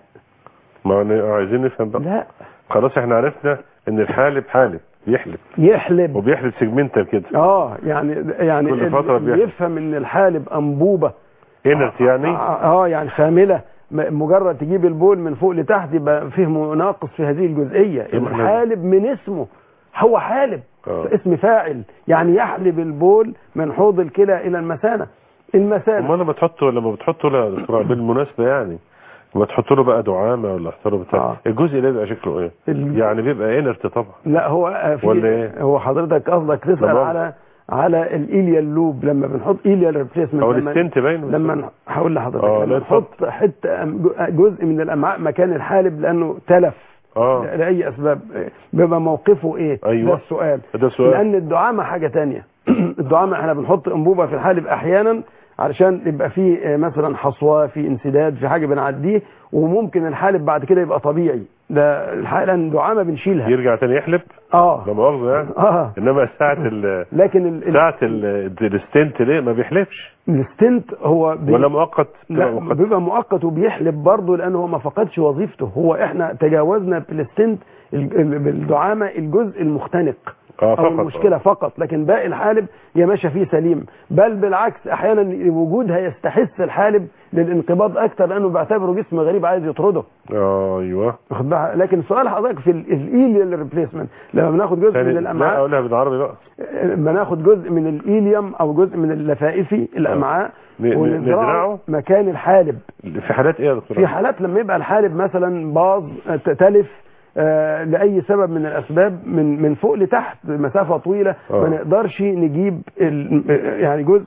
ما ن- عايزين نفهم بقى لا خلاص احنا عرفنا ان الحالب حالب بيحلب يحلب وبيحلب سيجمنتال كده اه يعني يعني كل فترة اللي بيحلب. يفهم ان الحالب انبوبه انرت يعني اه يعني خامله م- مجرد تجيب البول من فوق لتحت يبقى فهمه ناقص في هذه الجزئيه يبقى إحنا- الحالب من اسمه هو حالب آه. اسم فاعل يعني يحلب البول من حوض الكلى الى المثانه المثانه امال لما تحطه لما بتحطه له يا دكتور عبد بالمناسبه يعني لما تحط له بقى دعامه ولا تحط له بتاع آه. الجزء ده بيبقى شكله ايه؟ ال- يعني بيبقى انرت طبعا لا هو آه، في ولا إيه؟ هو حضرتك قصدك تسال تمام. على على الايليال لوب لما بنحط ايليال ريبليسمنت او الستنت باين لما ن- هقول لحضرتك آه، لا لما اتفضل. نحط حته أم- جزء من الامعاء مكان الحالب لانه تلف اه لاي اسباب بيبقى موقفه ايه أيوة. ده السؤال ده سؤال لان الدعامه حاجه تانية الدعامه احنا بنحط انبوبه في الحالب احيانا علشان يبقى فيه آه، مثلا حصوه في انسداد في حاجه بنعديه وممكن الحالب بعد كده يبقى طبيعي ده الحقيقه الدعامه بنشيلها يرجع تاني يحلب اه لا مؤاخذه يعني اه انما ساعه ال لكن ال- ال- ساعه ال- الستنت ليه ما بيحلبش الستنت هو بي- ولا مؤقت لا تبقى مؤقت بيبقى مؤقت وبيحلب برضه لانه هو ما فقدش وظيفته هو احنا تجاوزنا في الستنت ال- ال- بالدعامه الجزء المختنق اه او فقط المشكله فقط لكن باقي الحالب يا ماشيه فيه سليم بل بالعكس احيانا وجودها يستحث الحالب للانقباض اكثر لانه بيعتبره جسم غريب عايز يطرده آه، ايوه واخد بالك؟ لكن سؤال حضرتك في الايليال ريبليسمنت لما بناخد جزء ثاني من لا الامعاء اقولها بالعربي بقى لما ناخد جزء من الايليوم او جزء من اللفائفي الامعاء ن- ن- ونزرعه نزرعه؟ مكان الحالب في حالات ايه يا دكتور في حالات لما يبقى الحالب مثلا باظ آه، تلف آه، لاي سبب من الاسباب من من فوق لتحت مسافه طويله آه. ما نقدرش نجيب ال- يعني جزء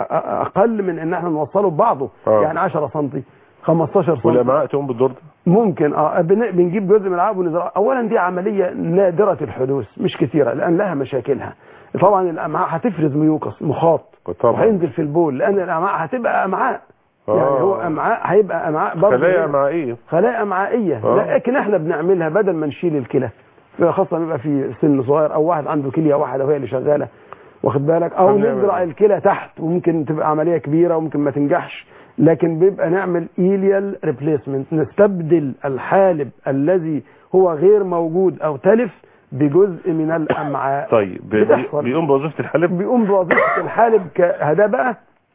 اقل من ان احنا نوصله ببعضه آه. يعني 10 سم 15 سم والامعاء تقوم بالدور ده ممكن اه بن- بنجيب جزء من العاب ونزرعه اولا دي عمليه نادره الحدوث مش كثيره لان لها مشاكلها طبعا الامعاء هتفرز ميوكس مخاط طبعا وهينزل في البول لان الامعاء هتبقى امعاء يعني آه. هو امعاء هيبقى امعاء برضه خلايا هنا. امعائيه خلايا امعائيه آه. لكن احنا بنعملها بدل ما نشيل الكلى خاصه بيبقى في سن صغير او واحد عنده كليه واحده وهي اللي شغاله واخد بالك او خلينا نزرع نعمل. الكلى تحت وممكن تبقى عمليه كبيره وممكن ما تنجحش لكن بيبقى نعمل ايليال ريبليسمنت نستبدل الحالب الذي هو غير موجود او تلف بجزء من الامعاء طيب بي- بتحصل. بيقوم بوظيفه الحلب بيقوم بوظيفه الحالب كهذا بقى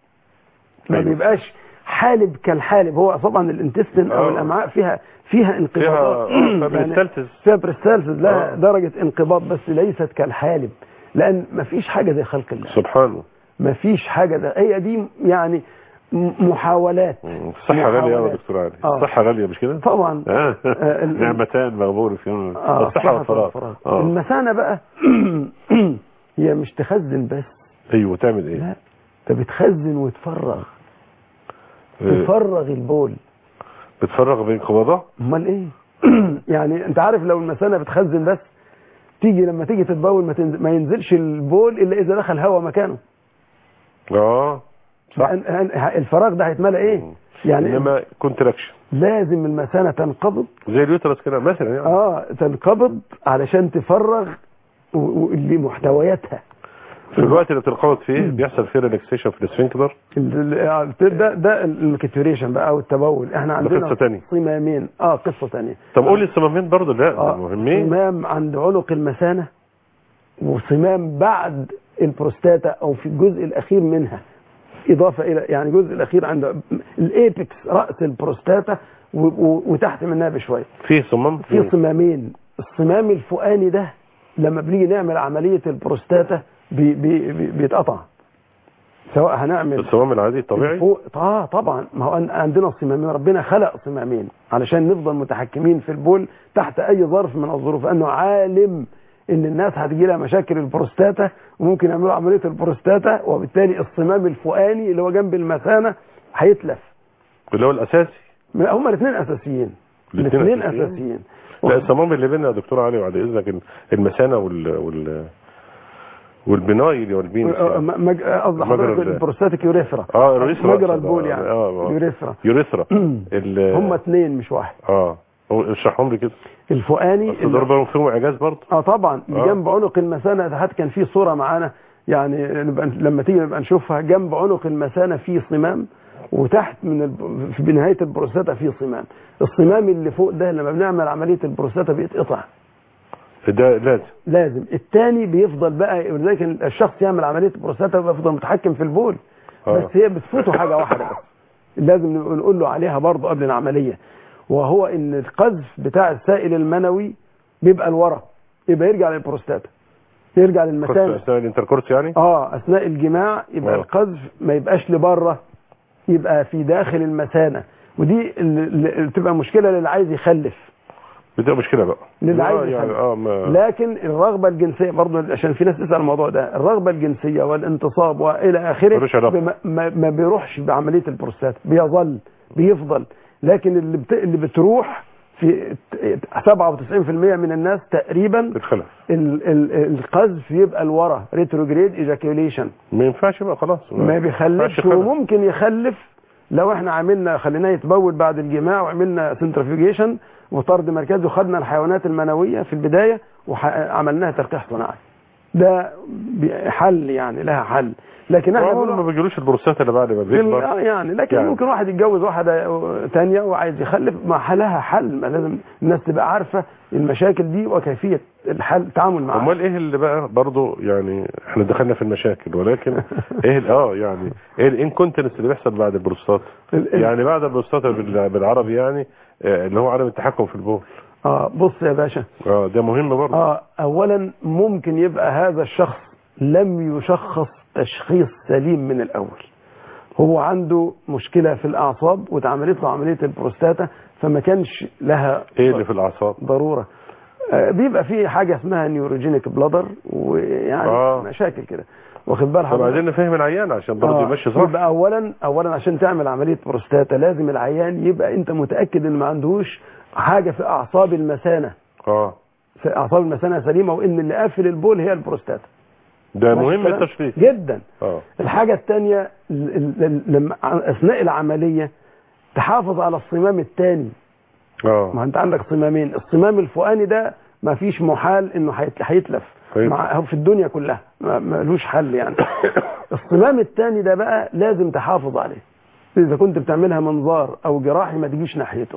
ما أيوة. بيبقاش حالب كالحالب هو طبعا الانتستين او آه. الامعاء فيها فيها انقباضات فيها يعني بنستلتز فيها بريستالسز لها آه. درجه انقباض بس ليست كالحالب لان ما فيش حاجه زي خلق الله سبحانه ما فيش حاجه زي هي دي يعني م- محاولات الصحة غالية يا محاولات. دكتور علي آه. الصحة غالية مش كده؟ طبعا آه. آه، ال- نعمتان مغبور فيهم آه، الصحة والفراغ آه. المثانه بقى هي مش تخزن بس ايوه تعمل ايه؟ لا انت بتخزن وتفرغ آه، تفرغ البول بتفرغ بانقباضات امال ايه يعني انت عارف لو المثانه بتخزن بس تيجي لما تيجي تتبول ما, تنزل ما ينزلش البول الا اذا دخل هواء مكانه اه صح لأن- لأن الفراغ ده هيتملى ايه يعني انما كونتراكشن لازم المثانه تنقبض زي اليوترس كده مثلا يعني اه تنقبض علشان تفرغ و- و- اللي محتوياتها في الوقت اللي بتنقبض فيه بيحصل فيه ريلاكسيشن في السفنكتر ال- ال- ده ده المكتوريشن بقى او التبول احنا عندنا قصة تانية. صمامين اه قصه ثانيه طب قول لي الصمامين برضه لا آه، ده مهمين صمام عند عنق المثانة وصمام بعد البروستاتا او في الجزء الاخير منها اضافه الى يعني الجزء الاخير عند الايبكس راس البروستاتا و- و- وتحت منها بشويه في صمام في صمامين الصمام الفوقاني ده لما بنيجي نعمل عمليه البروستاتا بي بي بي بيتقطع سواء هنعمل الصمام العادي الطبيعي فوق اه طبعا ما هو عندنا صمامين ربنا خلق صمامين علشان نفضل متحكمين في البول تحت اي ظرف من الظروف لانه عالم ان الناس هتجي لها مشاكل البروستاتا وممكن يعملوا عمليه البروستاتا وبالتالي الصمام الفوقاني اللي هو جنب المثانه هيتلف اللي هو الاساسي هما الاثنين اساسيين الاتنين الاثنين أساسيين؟ اساسيين لا الصمام اللي بيننا يا دكتور علي بعد اذنك المثانه وال وال والبناي اللي هو البينس آه، يعني. م- مج- قصدي مجرى حضرتك ال- البروستاتيك يوريثرا اه اليوريثرا مجرى أقصد. البول يعني اه آه. يوريثرا يوريثرا ال- هما اثنين مش واحد اه هو اشرحهم لي كده الفوقاني اصل ضربهم فيهم اعجاز برضه اه طبعا آه. جنب عنق المثانه حتى كان في صوره معانا يعني نبقى لما تيجي نبقى نشوفها جنب عنق المثانه في صمام وتحت من الب... في بنهايه البروستاتا في صمام الصمام اللي فوق ده لما بنعمل عمليه البروستاتا بيتقطع ده لازم لازم الثاني بيفضل بقى ولذلك الشخص يعمل عمليه البروستاتا بيفضل متحكم في البول آه. بس هي بتفوته حاجه واحده بس لازم نبقى نقول له عليها برضه قبل العمليه وهو ان القذف بتاع السائل المنوي بيبقى لورا يبقى يرجع للبروستاتا يرجع كنت للمثانه اثناء الانتركورس يعني اه اثناء الجماع يبقى آه. القذف ما يبقاش لبره يبقى في داخل المثانه ودي اللي اللي بتبقى مشكله للي عايز يخلف بتبقى مشكله بقى للي آه، عايز يعني يخلف. اه ما لكن الرغبه الجنسيه برضه عشان في ناس تسال الموضوع ده الرغبه الجنسيه والانتصاب والى اخره ملوش علاقة. بما- ما, ما بيروحش بعمليه البروستات بيظل بيفضل لكن اللي بت... اللي بتروح في 97% من الناس تقريبا اتخلف ال- ال- القذف يبقى لورا ريتروجريد ايجاكيوليشن ما ينفعش بقى خلاص ما ينفعش بيخلفش يخلف. وممكن يخلف لو احنا عملنا خليناه يتبول بعد الجماع وعملنا سنترفيوجيشن وطرد مركزي وخدنا الحيوانات المنويه في البدايه وعملناها تلقيح صناعي ده بي- حل يعني لها حل لكن احنا طبعاً بنقول- ما بيجيلوش البروستات اللي بعد ما في ال- بيكبر آه يعني لكن يعني. ممكن واحد يتجوز واحدة تانية وعايز يخلف ما حلها حل ما لازم الناس تبقى عارفة المشاكل دي وكيفية الحل التعامل معها امال ايه اللي بقى برضه يعني احنا دخلنا في المشاكل ولكن ايه ال- اه يعني ايه الانكونتنس اللي بيحصل بعد البروستات ال- ال- يعني بعد البروستات بال- بالعربي يعني آه، اللي هو عدم التحكم في البول اه بص يا باشا اه ده مهم برضه اه اولا ممكن يبقى هذا الشخص لم يشخص تشخيص سليم من الاول هو عنده مشكلة في الاعصاب واتعملت له عملية البروستاتا فما كانش لها ايه اللي في الاعصاب ضرورة آه، بيبقى في حاجة اسمها نيوروجينيك بلادر ويعني آه. مشاكل كده واخد بال طب حضرتك عايزين نفهم العيان عشان برضه آه، يمشي صح يبقى اولا اولا عشان تعمل عمليه بروستاتا لازم العيان يبقى انت متاكد ان ما عندهوش حاجه في اعصاب المثانه اه في اعصاب المثانه سليمه وان اللي قافل البول هي البروستاتا ده ماشي مهم الكلام؟ التشخيص جدا اه الحاجه الثانيه لما اثناء العمليه تحافظ على الصمام الثاني اه ما انت عندك صمامين الصمام الفوقاني ده ما فيش محال انه هيت- هيتلف هيتلف. مع هو في الدنيا كلها ما- ملوش حل يعني الصمام الثاني ده بقى لازم تحافظ عليه اذا كنت بتعملها منظار او جراحي ما تجيش ناحيته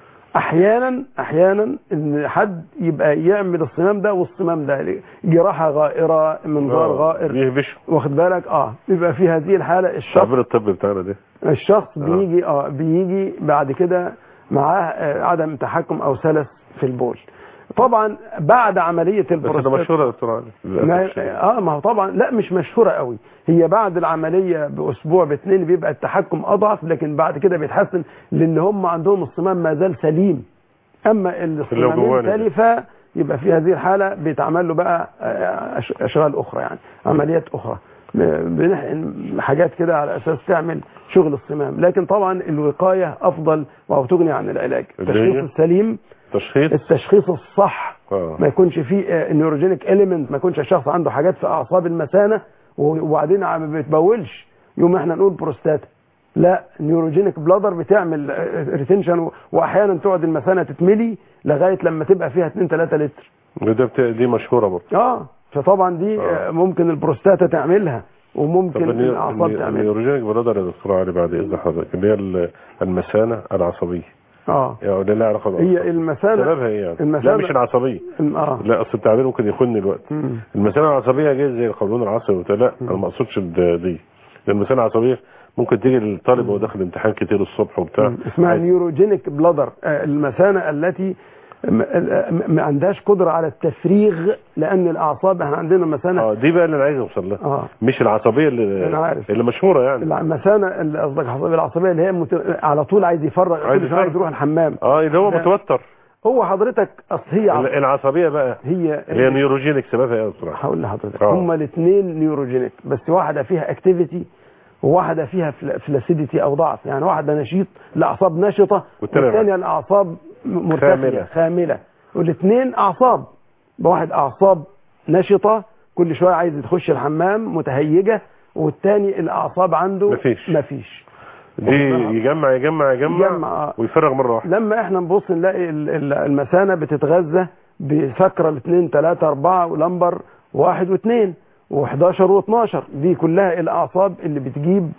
احيانا احيانا ان حد يبقى يعمل الصمام ده والصمام ده جراحه غائره منظار آه، غائر بيهبشوا واخد بالك اه يبقى في هذه الحاله الشخص التعبير الطبي بتاعنا ده الشخص بيجي اه بيجي بعد كده معاه آه، عدم تحكم او سلس في البول طبعا بعد عمليه بس ده البروستات مشهور يا دكتور علي ما للأسف الشديد. اه ما هو طبعا لا مش مشهوره قوي هي بعد العمليه باسبوع باثنين بيبقى التحكم اضعف لكن بعد كده بيتحسن لان هم عندهم الصمام ما زال سليم اما الصمامين جواني ده. تلفه يبقى في هذه الحاله بيتعمل له بقى آه، أش- اشغال اخرى يعني عمليات اخرى ب- بنحقن حاجات كده على اساس تعمل شغل الصمام لكن طبعا الوقايه افضل وتغني عن العلاج اللي التشخيص هي؟ السليم تشخيص التشخيص الصح اه ما يكونش فيه نيوروجينيك اليمنت ما يكونش الشخص عنده حاجات في اعصاب المثانه وبعدين ما بيتبولش يوم احنا نقول بروستاتا لا نيوروجينيك بلادر بتعمل ريتنشن واحيانا تقعد المثانه تتملي لغايه لما تبقى فيها 2 3 لتر وده بت... دي مشهوره برضه اه فطبعا دي آه. آه. ممكن البروستاتا تعملها طب وممكن النيو- الاعصاب النيو- تعملها النيوروجينيك برادر يا دكتور علي بعد اذن حضرتك اللي هي ال- المثانه العصبيه اه يعني اللي لها علاقه بالأعصاب. هي المثانه سببها ايه يعني؟ المثانة- لا مش العصبيه الم- اه لا اصل التعبير ممكن يخونني الوقت مم. المثانه العصبيه جايه زي القولون العصبي وبتاع لا انا ما اقصدش د- دي لان المثانه العصبيه ممكن تيجي للطالب وهو داخل امتحان كتير الصبح وبتاع اسمها عايز- نيوروجينيك بلادر المثانه التي م- م- ما عندهاش قدره على التفريغ لان الاعصاب احنا عندنا مثانه اه دي بقى اللي انا عايز اوصل لها اه مش العصبيه اللي أنا عارف. اللي مشهوره يعني المثانه اللي قصدك العصبيه العصبيه اللي هي مت... على طول عايز يفرغ عايز كل شويه عايز يفرغ. يروح الحمام اه اللي هو ده- متوتر هو حضرتك اصل هي عصب... العصبيه بقى هي هي نيوروجينيك سببها ايه يا دكتور علي؟ هقول لحضرتك آه. هما الاثنين نيوروجينيك بس واحده فيها اكتيفيتي وواحده فيها فلاسيديتي او ضعف يعني واحده نشيط الاعصاب نشطه والتانية والثانيه الاعصاب م- مرتخيه خاملة. خامله والاثنين اعصاب واحد اعصاب نشطه كل شويه عايز تخش الحمام متهيجه والثاني الاعصاب عنده مفيش. مفيش دي يجمع يجمع يجمع, يجمع، آه. ويفرغ مره واحده لما احنا نبص نلاقي ال- ال- المثانه بتتغذى بسكره الاثنين ثلاثة أربعة ولمبر واحد واثنين و11 و12 دي كلها الأعصاب اللي بتجيب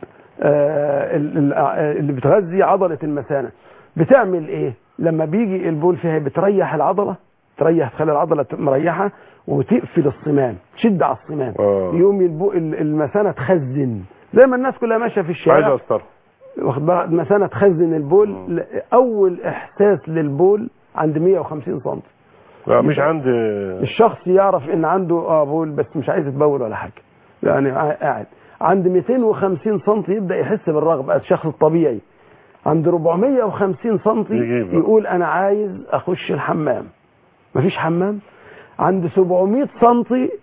آه ال- ال- آه، اللي بتغذي عضلة المثانة بتعمل إيه؟ لما بيجي البول فيها بتريح العضلة تريح تخلي العضلة مريحة وتقفل الصمام تشد على الصمام آه. يوم البو- ال- المثانة تخزن زي ما الناس كلها ماشية في عايز الشارع استر واخد بالك مثلا تخزن البول ل- اول احساس للبول عند 150 سم لا مش عندي الشخص يعرف ان عنده اه بول بس مش عايز يتبول ولا حاجه يعني قا- قاعد عند 250 سم يبدا يحس بالرغبه الشخص الطبيعي عند 450 سم يجيب. يقول انا عايز اخش الحمام مفيش حمام عند 700 سم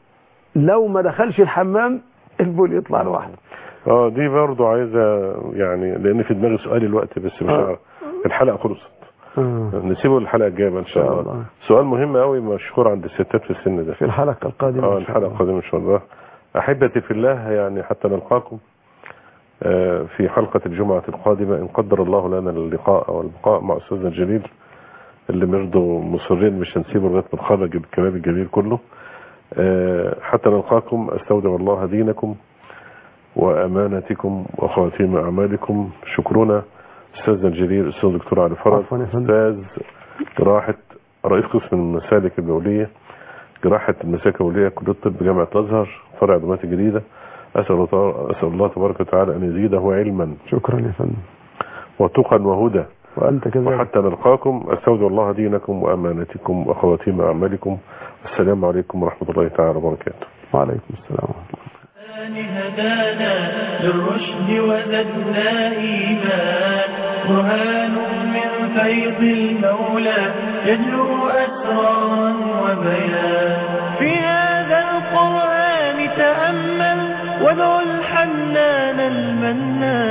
لو ما دخلش الحمام البول يطلع لوحده اه دي برضه عايزه يعني لان في دماغي سؤال الوقت بس مش آه. عارف الحلقه خلصت آه. نسيبه الحلقة الجاية بقى ان شاء إن شاء الله الله. سؤال مهم قوي مشهور عند الستات في السن ده في الحلقة القادمة اه إن شاء الحلقة الله. القادمة ان شاء الله احبتي في الله يعني حتى نلقاكم آه، في حلقة الجمعة القادمة ان قدر الله لنا اللقاء والبقاء مع استاذنا الجليل اللي برضه مصرين مش هنسيبه لغايه ما نخرج الكلام الجميل كله آه، حتى نلقاكم استودع الله دينكم وامانتكم وخواتيم اعمالكم شكرنا استاذنا الجليل استاذ الدكتور علي فرج عفواً يا فندم. استاذ جراحه رئيس قسم المسالك البوليه جراحه المسالك البوليه كليه الطب جامعه الازهر فرع دمياط الجديده اسال الله اسال الله تبارك وتعالى ان يزيده علما شكرا يا فندم وتقى وهدى وأنت كذلك وحتى نلقاكم استودع الله دينكم وامانتكم وخواتيم اعمالكم السلام عليكم ورحمه الله تعالى وبركاته وعليكم السلام ورحمة الله هدانا للرشد وزدنا إيمان برهان من فيض المولى يجلو أسرارا وبيان في هذا القرآن تأمل وادعو الحنان المنان